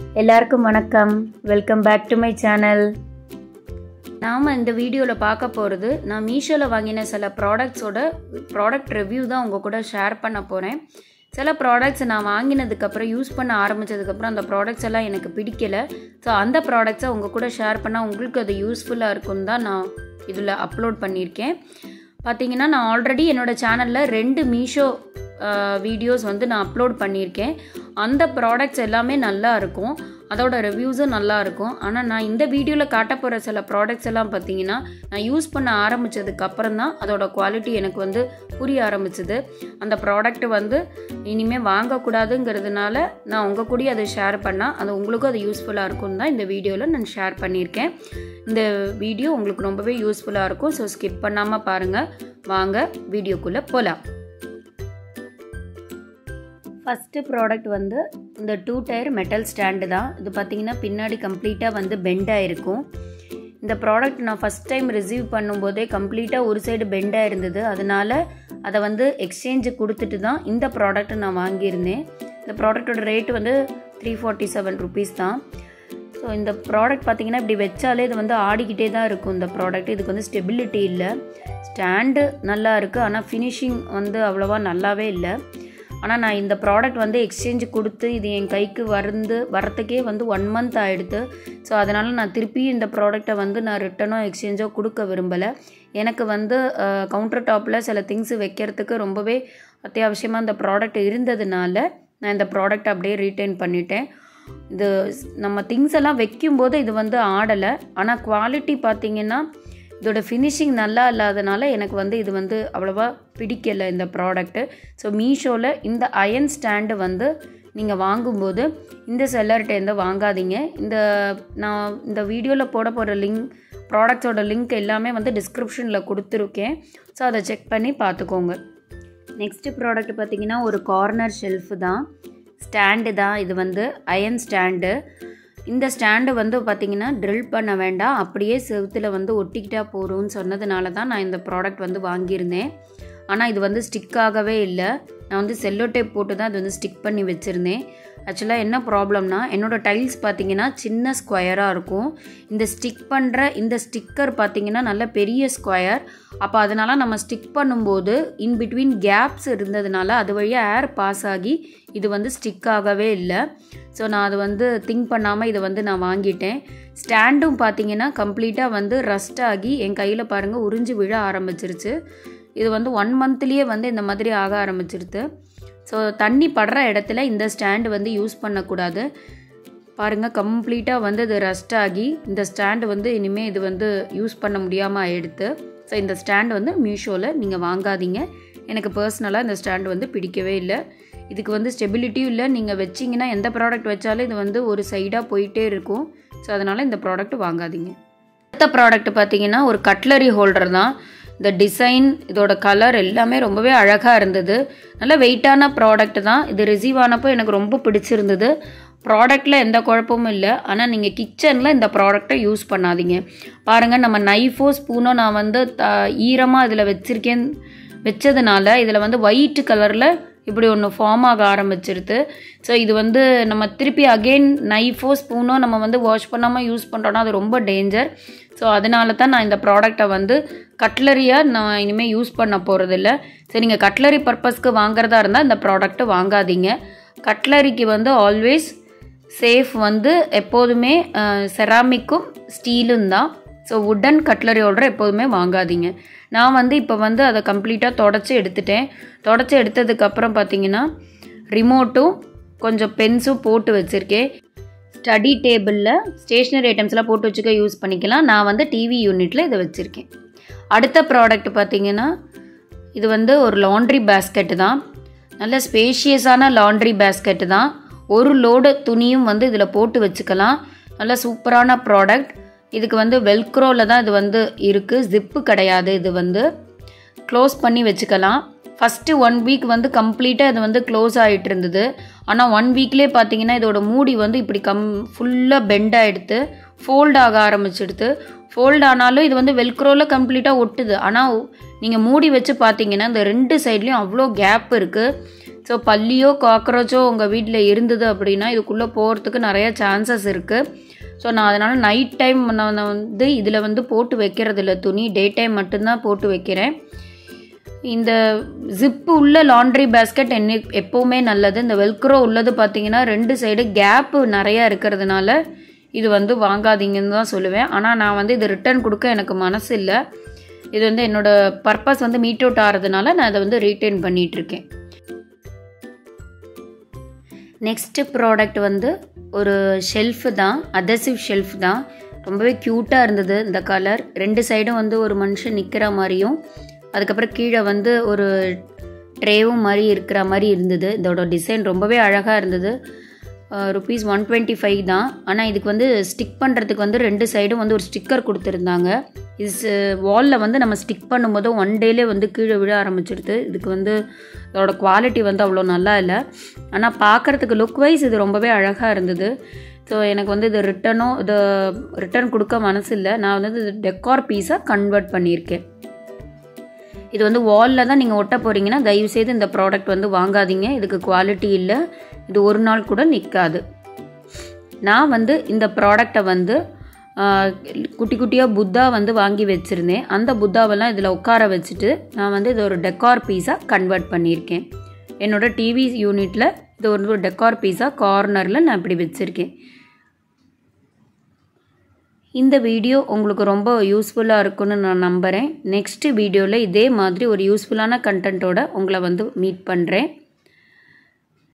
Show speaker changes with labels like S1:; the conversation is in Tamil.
S1: எல்லாருக்கும் வணக்கம் welcome back to my channel நாம் இந்த வீடியோவில் பார்க்க போகிறது நான் மீஷோவில் வாங்கின சில ப்ராடக்ட்ஸோட ப்ராடக்ட் ரிவ்யூ தான் உங்கள் கூட ஷேர் பண்ண போகிறேன் சில ப்ராடக்ட்ஸ் நான் வாங்கினதுக்கப்புறம் யூஸ் பண்ண ஆரம்பித்ததுக்கப்புறம் அந்த ப்ராடக்ட்ஸ் எல்லாம் எனக்கு பிடிக்கல ஸோ அந்த ப்ராடக்ட்ஸை உங்கள் கூட ஷேர் பண்ணால் உங்களுக்கு அது யூஸ்ஃபுல்லாக இருக்கும்னு தான் நான் இதில் அப்லோட் பண்ணியிருக்கேன் பார்த்தீங்கன்னா நான் ஆல்ரெடி என்னோடய சேனலில் ரெண்டு மீஷோ வீடியோஸ் வந்து நான் அப்லோட் பண்ணியிருக்கேன் அந்த ப்ராடக்ட்ஸ் எல்லாமே நல்லா இருக்கும் அதோட ரிவ்யூஸும் நல்லா இருக்கும் ஆனால் நான் இந்த வீடியோவில் காட்ட போகிற சில ப்ராடக்ட்ஸ் எல்லாம் பார்த்தீங்கன்னா நான் யூஸ் பண்ண ஆரம்பித்ததுக்கு அப்புறம் தான் அதோட குவாலிட்டி எனக்கு வந்து புரிய ஆரம்பிச்சது அந்த ப்ராடக்ட் வந்து இனிமேல் வாங்கக்கூடாதுங்கிறதுனால நான் உங்கள் கூட அதை ஷேர் பண்ணால் அது உங்களுக்கும் அது யூஸ்ஃபுல்லாக இருக்கும் தான் இந்த வீடியோவில் நான் ஷேர் பண்ணியிருக்கேன் இந்த வீடியோ உங்களுக்கு ரொம்பவே யூஸ்ஃபுல்லாக இருக்கும் ஸோ ஸ்கிப் பண்ணாமல் பாருங்கள் வாங்க வீடியோக்குள்ளே போகலாம் ஃபஸ்ட்டு ப்ராடக்ட் வந்து இந்த டூ டயர் மெட்டல் ஸ்டாண்டு தான் இது பார்த்தீங்கன்னா பின்னாடி கம்ப்ளீட்டாக வந்து பெண்டாக இருக்கும் இந்த ப்ராடக்ட் நான் ஃபஸ்ட் டைம் ரிசீவ் பண்ணும்போதே கம்ப்ளீட்டாக ஒரு சைடு பெண்டாக இருந்தது அதனால் அதை வந்து எக்ஸ்சேஞ்சு கொடுத்துட்டு தான் இந்த ப்ராடக்ட் நான் வாங்கியிருந்தேன் இந்த ப்ராடக்டோட ரேட் வந்து த்ரீ ஃபார்ட்டி செவன் ருபீஸ் தான் ஸோ இந்த ப்ராடக்ட் பார்த்தீங்கன்னா இப்படி வச்சாலே இது வந்து ஆடிக்கிட்டே தான் இருக்கும் இந்த ப்ராடக்ட் இதுக்கு வந்து ஸ்டெபிலிட்டி இல்லை ஸ்டாண்டு நல்லா இருக்குது ஆனால் ஃபினிஷிங் வந்து அவ்வளோவா நல்லாவே இல்லை ஆனால் நான் இந்த ப்ராடக்ட் வந்து எக்ஸ்சேஞ்சு கொடுத்து இது என் கைக்கு வந்து வரத்துக்கே வந்து ஒன் மந்த் ஆகிடுது ஸோ அதனால் நான் திருப்பி இந்த ப்ராடக்டை வந்து நான் ரிட்டனோ எக்ஸ்சேஞ்சோ கொடுக்க விரும்பலை எனக்கு வந்து கவுண்டர் டாப்பில் சில திங்ஸ் வைக்கிறதுக்கு ரொம்பவே அத்தியாவசியமாக இந்த ப்ராடக்ட் இருந்ததுனால நான் இந்த ப்ராடக்ட் அப்படியே ரீட்டைன் பண்ணிட்டேன் இது நம்ம திங்ஸ் எல்லாம் வைக்கும்போது இது வந்து ஆடலை ஆனால் குவாலிட்டி பார்த்திங்கன்னா இதோட ஃபினிஷிங் நல்லா இல்லாதனால எனக்கு வந்து இது வந்து அவ்வளோவா பிடிக்கலை இந்த ப்ராடக்ட்டு ஸோ மீஷோவில் இந்த அயன் ஸ்டாண்டு வந்து நீங்கள் வாங்கும்போது இந்த செல்லர்கிட்டேருந்து வாங்காதீங்க இந்த நான் இந்த வீடியோவில் போட போகிற லிங்க் ப்ராடக்ட்ஸோட லிங்க் எல்லாமே வந்து டிஸ்கிரிப்ஷனில் கொடுத்துருக்கேன் ஸோ அதை செக் பண்ணி பார்த்துக்கோங்க நெக்ஸ்ட்டு ப்ராடக்ட் பார்த்திங்கன்னா ஒரு கார்னர் ஷெல்ஃபு தான் ஸ்டாண்டு தான் இது வந்து அயன் ஸ்டாண்டு இந்த ஸ்டாண்டு வந்து பார்த்திங்கன்னா ட்ரில் பண்ண வேண்டாம் அப்படியே செவுத்தில் வந்து ஒட்டிக்கிட்டா போகிறோம்னு சொன்னதுனால தான் நான் இந்த ப்ராடக்ட் வந்து வாங்கியிருந்தேன் ஆனால் இது வந்து ஸ்டிக் ஆகவே இல்லை நான் வந்து செல்லோ டேப் போட்டு தான் அது வந்து ஸ்டிக் பண்ணி வச்சுருந்தேன் ஆக்சுவலாக என்ன ப்ராப்ளம்னா என்னோடய டைல்ஸ் பார்த்தீங்கன்னா சின்ன ஸ்கொயராக இருக்கும் இந்த ஸ்டிக் பண்ணுற இந்த ஸ்டிக்கர் பார்த்தீங்கன்னா நல்ல பெரிய ஸ்கொயர் அப்போ அதனால் நம்ம ஸ்டிக் பண்ணும்போது இன் பிட்வீன் கேப்ஸ் இருந்ததுனால அது வழியாக ஏர் பாஸ் ஆகி இது வந்து ஸ்டிக் ஆகவே இல்லை ஸோ நான் அது வந்து திங்க் பண்ணாமல் இதை வந்து நான் வாங்கிட்டேன் ஸ்டாண்டும் பார்த்தீங்கன்னா கம்ப்ளீட்டாக வந்து ரஸ்ட் ஆகி என் கையில் பாருங்கள் உறிஞ்சி விழ ஆரம்பிச்சிருச்சு இது வந்து ஒன் மந்த்லேயே வந்து இந்த மாதிரி ஆக ஆரம்பிச்சிருது ஸோ தண்ணி படுற இடத்துல இந்த ஸ்டாண்டு வந்து யூஸ் பண்ணக்கூடாது பாருங்கள் கம்ப்ளீட்டாக வந்து இது ரஸ்ட் ஆகி இந்த ஸ்டாண்டு வந்து இனிமேல் இது வந்து யூஸ் பண்ண முடியாமல் ஆயிடுத்து ஸோ இந்த ஸ்டாண்டு வந்து மீஷோவில் நீங்கள் வாங்காதீங்க எனக்கு பர்சனலாக இந்த ஸ்டாண்டு வந்து பிடிக்கவே இல்லை இதுக்கு வந்து ஸ்டெபிலிட்டியும் இல்லை நீங்கள் வச்சிங்கன்னா எந்த ப்ராடக்ட் வச்சாலும் இது வந்து ஒரு சைடாக போயிட்டே இருக்கும் ஸோ அதனால் இந்த ப்ராடக்ட் வாங்காதீங்க அடுத்த ப்ராடக்ட் பார்த்தீங்கன்னா ஒரு கட்லரி ஹோல்டர் தான் இந்த டிசைன் இதோட கலர் எல்லாமே ரொம்பவே அழகாக இருந்தது நல்ல வெயிட்டான ப்ராடக்ட் தான் இது ரிசீவ் ஆனப்போ எனக்கு ரொம்ப பிடிச்சிருந்தது ப்ராடக்டில் எந்த குழப்பமும் இல்லை ஆனால் நீங்கள் கிச்சனில் இந்த ப்ராடக்டை யூஸ் பண்ணாதீங்க பாருங்கள் நம்ம நைஃபோ ஸ்பூனோ நான் வந்து த ஈரமாக இதில் வச்சுருக்கேன் வச்சதுனால இதில் வந்து ஒயிட் கலரில் இப்படி ஒன்று ஃபார்ம் ஆக ஆரம்பிச்சிருது ஸோ இது வந்து நம்ம திருப்பி அகெயின் நைஃபோ ஸ்பூனோ நம்ம வந்து வாஷ் பண்ணாமல் யூஸ் பண்ணுறோன்னா அது ரொம்ப டேஞ்சர் ஸோ அதனால தான் நான் இந்த ப்ராடக்டை வந்து கட்லரியாக நான் இனிமேல் யூஸ் பண்ண போகிறதில்ல சரி நீங்கள் கட்லரி பர்பஸ்க்கு வாங்குறதா இருந்தால் இந்த ப்ராடக்ட்டை வாங்காதீங்க கட்லரிக்கு வந்து ஆல்வேஸ் சேஃப் வந்து எப்போதுமே செராமிக்கும் ஸ்டீலும் தான் ஸோ உட்டன் கட்லரி ஆர்டர் எப்போதுமே வாங்காதீங்க நான் வந்து இப்போ வந்து அதை கம்ப்ளீட்டாக தொடச்சி எடுத்துட்டேன் தொடச்சி எடுத்ததுக்கப்புறம் பார்த்தீங்கன்னா ரிமோட்டும் கொஞ்சம் பென்ஸும் போட்டு வச்சுருக்கேன் ஸ்டடி டேபிளில் ஸ்டேஷ்னரி ஐட்டம்ஸ்லாம் போட்டு வச்சுக்க யூஸ் பண்ணிக்கலாம் நான் வந்து டிவி யூனிட்டில் இதை வச்சுருக்கேன் அடுத்த ப்ராடக்ட் பார்த்திங்கன்னா இது வந்து ஒரு லாண்ட்ரி பேஸ்கெட்டு தான் நல்ல ஸ்பேஷியஸான லாண்ட்ரி பேஸ்கெட்டு தான் ஒரு லோடு துணியும் வந்து இதில் போட்டு வச்சுக்கலாம் நல்ல சூப்பரான ப்ராடக்ட் இதுக்கு வந்து வெல்க்ரோவில் தான் இது வந்து இருக்குது ஜிப்பு கிடையாது இது வந்து க்ளோஸ் பண்ணி வச்சுக்கலாம் ஃபஸ்ட்டு ஒன் வீக் வந்து கம்ப்ளீட்டாக இது வந்து க்ளோஸ் ஆகிட்டு இருந்தது ஆனால் ஒன் வீக்லேயே பார்த்தீங்கன்னா இதோட மூடி வந்து இப்படி கம் ஃபுல்லாக பெண்ட் ஆகிடுத்து ஃபோல்ட் ஆக ஆரம்பிச்சிடுது ஃபோல்ட் ஆனாலும் இது வந்து வெல்க்ரோவில் கம்ப்ளீட்டாக ஒட்டுது ஆனால் நீங்கள் மூடி வச்சு பார்த்தீங்கன்னா இந்த ரெண்டு சைட்லேயும் அவ்வளோ கேப் இருக்குது ஸோ பல்லியோ காக்ரோச்சோ உங்கள் வீட்டில் இருந்தது அப்படின்னா இதுக்குள்ளே போகிறதுக்கு நிறைய சான்சஸ் இருக்குது ஸோ நான் அதனால் நைட் டைம் நான் வந்து இதில் வந்து போட்டு வைக்கிறது இல்லை துணி டே டைம் மட்டும்தான் போட்டு வைக்கிறேன் இந்த ஜிப்பு உள்ள லாண்ட்ரி பேஸ்கெட் என்ன எப்போவுமே நல்லது இந்த வெல்க்ரோ உள்ளது பார்த்தீங்கன்னா ரெண்டு சைடு கேப்பு நிறையா இருக்கிறதுனால இது வந்து வாங்காதீங்கன்னு தான் சொல்லுவேன் ஆனால் நான் வந்து இது ரிட்டர்ன் கொடுக்க எனக்கு மனசு இல்லை இது வந்து என்னோடய பர்பஸ் வந்து மீட் அவுட் ஆகிறதுனால நான் அதை வந்து ரீட்டைன் பண்ணிகிட்ருக்கேன் நெக்ஸ்ட்டு ப்ராடக்ட் வந்து ஒரு ஷெல்ஃபு தான் அதசிவ் ஷெல்ஃப் தான் ரொம்பவே க்யூட்டாக இருந்தது இந்த கலர் ரெண்டு சைடும் வந்து ஒரு மனுஷன் நிற்கிற மாதிரியும் அதுக்கப்புறம் கீழே வந்து ஒரு ட்ரேவும் மாதிரி இருக்கிற மாதிரி இருந்தது இதோட டிசைன் ரொம்பவே அழகாக இருந்தது ருபீஸ் ஒன் டுவெண்ட்டி ஃபைவ் தான் ஆனால் இதுக்கு வந்து ஸ்டிக் பண்ணுறதுக்கு வந்து ரெண்டு சைடும் வந்து ஒரு ஸ்டிக்கர் கொடுத்துருந்தாங்க இது வாலில் வந்து நம்ம ஸ்டிக் பண்ணும்போது ஒன் டேலே வந்து கீழே விழ ஆரம்பிச்சிடுது இதுக்கு வந்து இதோட குவாலிட்டி வந்து அவ்வளோ நல்லா இல்லை ஆனால் பார்க்குறதுக்கு லுக் வைஸ் இது ரொம்பவே அழகாக இருந்தது ஸோ எனக்கு வந்து இது ரிட்டனோ இது ரிட்டர்ன் கொடுக்க மனசு இல்லை நான் வந்து இது டெக்கார் பீஸாக கன்வெர்ட் பண்ணியிருக்கேன் இது வந்து வாலில் தான் நீங்கள் ஒட்ட போகிறீங்கன்னா தயவுசெய்து இந்த ப்ராடக்ட் வந்து வாங்காதீங்க இதுக்கு குவாலிட்டி இல்லை இது ஒரு நாள் கூட நிற்காது நான் வந்து இந்த ப்ராடக்டை வந்து குட்டி குட்டியாக புத்தா வந்து வாங்கி வச்சுருந்தேன் அந்த புத்தாவெல்லாம் இதில் உட்கார வச்சுட்டு நான் வந்து இது ஒரு டெக்கார் பீஸாக கன்வெர்ட் பண்ணியிருக்கேன் என்னோடய டிவி யூனிட்டில் இது ஒரு டெக்கார் பீஸாக கார்னரில் நான் இப்படி வச்சுருக்கேன் இந்த வீடியோ உங்களுக்கு ரொம்ப யூஸ்ஃபுல்லாக இருக்குன்னு நான் நம்புகிறேன் நெக்ஸ்ட் வீடியோவில் இதே மாதிரி ஒரு யூஸ்ஃபுல்லான கண்டென்ட்டோட உங்களை வந்து மீட் பண்ணுறேன்